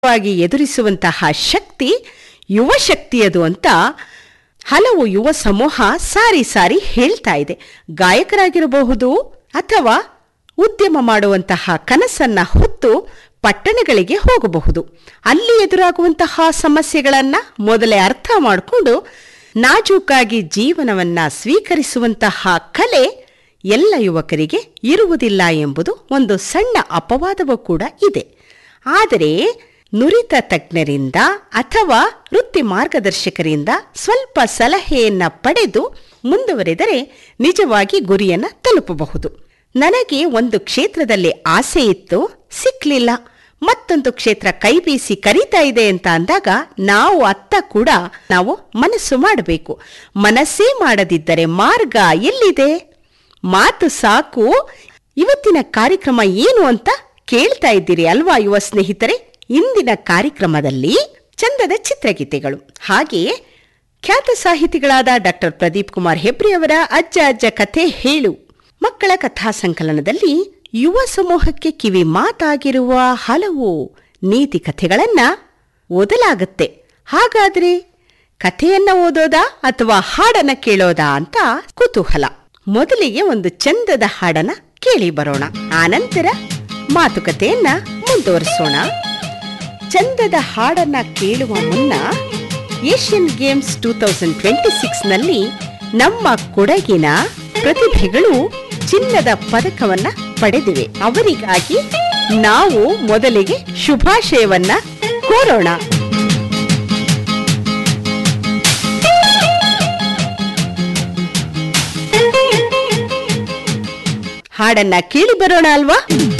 ವಾಗಿ ಎದುರಿಸುವಂತಹ ಶಕ್ತಿ ಯುವ ಶಕ್ತಿಯದು ಅಂತ ಹಲವು ಯುವ ಸಮೂಹ ಸಾರಿ ಸಾರಿ ಹೇಳ್ತಾ ಇದೆ ಗಾಯಕರಾಗಿರಬಹುದು ಅಥವಾ ಉದ್ಯಮ ಮಾಡುವಂತಹ ಕನಸನ್ನ ಹೊತ್ತು ಪಟ್ಟಣಗಳಿಗೆ ಹೋಗಬಹುದು ಅಲ್ಲಿ ಎದುರಾಗುವಂತಹ ಸಮಸ್ಯೆಗಳನ್ನ ಮೊದಲೇ ಅರ್ಥ ಮಾಡಿಕೊಂಡು ನಾಜೂಕಾಗಿ ಜೀವನವನ್ನ ಸ್ವೀಕರಿಸುವಂತಹ ಕಲೆ ಎಲ್ಲ ಯುವಕರಿಗೆ ಇರುವುದಿಲ್ಲ ಎಂಬುದು ಒಂದು ಸಣ್ಣ ಅಪವಾದವೂ ಕೂಡ ಇದೆ ಆದರೆ ನುರಿತ ತಜ್ಞರಿಂದ ಅಥವಾ ವೃತ್ತಿ ಮಾರ್ಗದರ್ಶಕರಿಂದ ಸ್ವಲ್ಪ ಸಲಹೆಯನ್ನ ಪಡೆದು ಮುಂದುವರೆದರೆ ನಿಜವಾಗಿ ಗುರಿಯನ್ನ ತಲುಪಬಹುದು ನನಗೆ ಒಂದು ಕ್ಷೇತ್ರದಲ್ಲಿ ಆಸೆ ಇತ್ತು ಸಿಕ್ಲಿಲ್ಲ ಮತ್ತೊಂದು ಕ್ಷೇತ್ರ ಕೈ ಬೀಸಿ ಕರೀತಾ ಇದೆ ಅಂತ ಅಂದಾಗ ನಾವು ಅತ್ತ ಕೂಡ ನಾವು ಮನಸ್ಸು ಮಾಡಬೇಕು ಮನಸ್ಸೇ ಮಾಡದಿದ್ದರೆ ಮಾರ್ಗ ಎಲ್ಲಿದೆ ಮಾತು ಸಾಕು ಇವತ್ತಿನ ಕಾರ್ಯಕ್ರಮ ಏನು ಅಂತ ಕೇಳ್ತಾ ಇದ್ದೀರಿ ಅಲ್ವಾ ಯುವ ಸ್ನೇಹಿತರೆ ಇಂದಿನ ಕಾರ್ಯಕ್ರಮದಲ್ಲಿ ಚಂದದ ಚಿತ್ರಗೀತೆಗಳು ಹಾಗೆಯೇ ಖ್ಯಾತ ಸಾಹಿತಿಗಳಾದ ಡಾಕ್ಟರ್ ಪ್ರದೀಪ್ ಕುಮಾರ್ ಹೆಬ್ರಿ ಅವರ ಅಜ್ಜ ಅಜ್ಜ ಕಥೆ ಹೇಳು ಮಕ್ಕಳ ಕಥಾ ಸಂಕಲನದಲ್ಲಿ ಯುವ ಸಮೂಹಕ್ಕೆ ಕಿವಿ ಮಾತಾಗಿರುವ ಹಲವು ನೀತಿ ಕಥೆಗಳನ್ನ ಓದಲಾಗುತ್ತೆ ಹಾಗಾದ್ರೆ ಕಥೆಯನ್ನ ಓದೋದಾ ಅಥವಾ ಹಾಡನ್ನ ಕೇಳೋದಾ ಅಂತ ಕುತೂಹಲ ಮೊದಲಿಗೆ ಒಂದು ಚಂದದ ಹಾಡನ್ನ ಕೇಳಿ ಬರೋಣ ಆನಂತರ ಮಾತುಕತೆಯನ್ನ ಮುಂದುವರಿಸೋಣ ಚಂದದ ಹಾಡನ್ನ ಕೇಳುವ ಮುನ್ನ Asian Games two thousand twenty six ನಲ್ಲಿ ನಮ್ಮ ಕೊಡಗಿನ ಪ್ರತಿಭೆಗಳು ಚಿನ್ನದ ಪದಕವನ್ನ ಪಡೆದಿವೆ ಅವರಿಗಾಗಿ ನಾವು ಮೊದಲಿಗೆ ಶುಭಾಶಯವನ್ನ ಕೋರೋಣ ಹಾಡನ್ನ ಕೇಳಿ ಬರೋಣ ಅಲ್ವಾ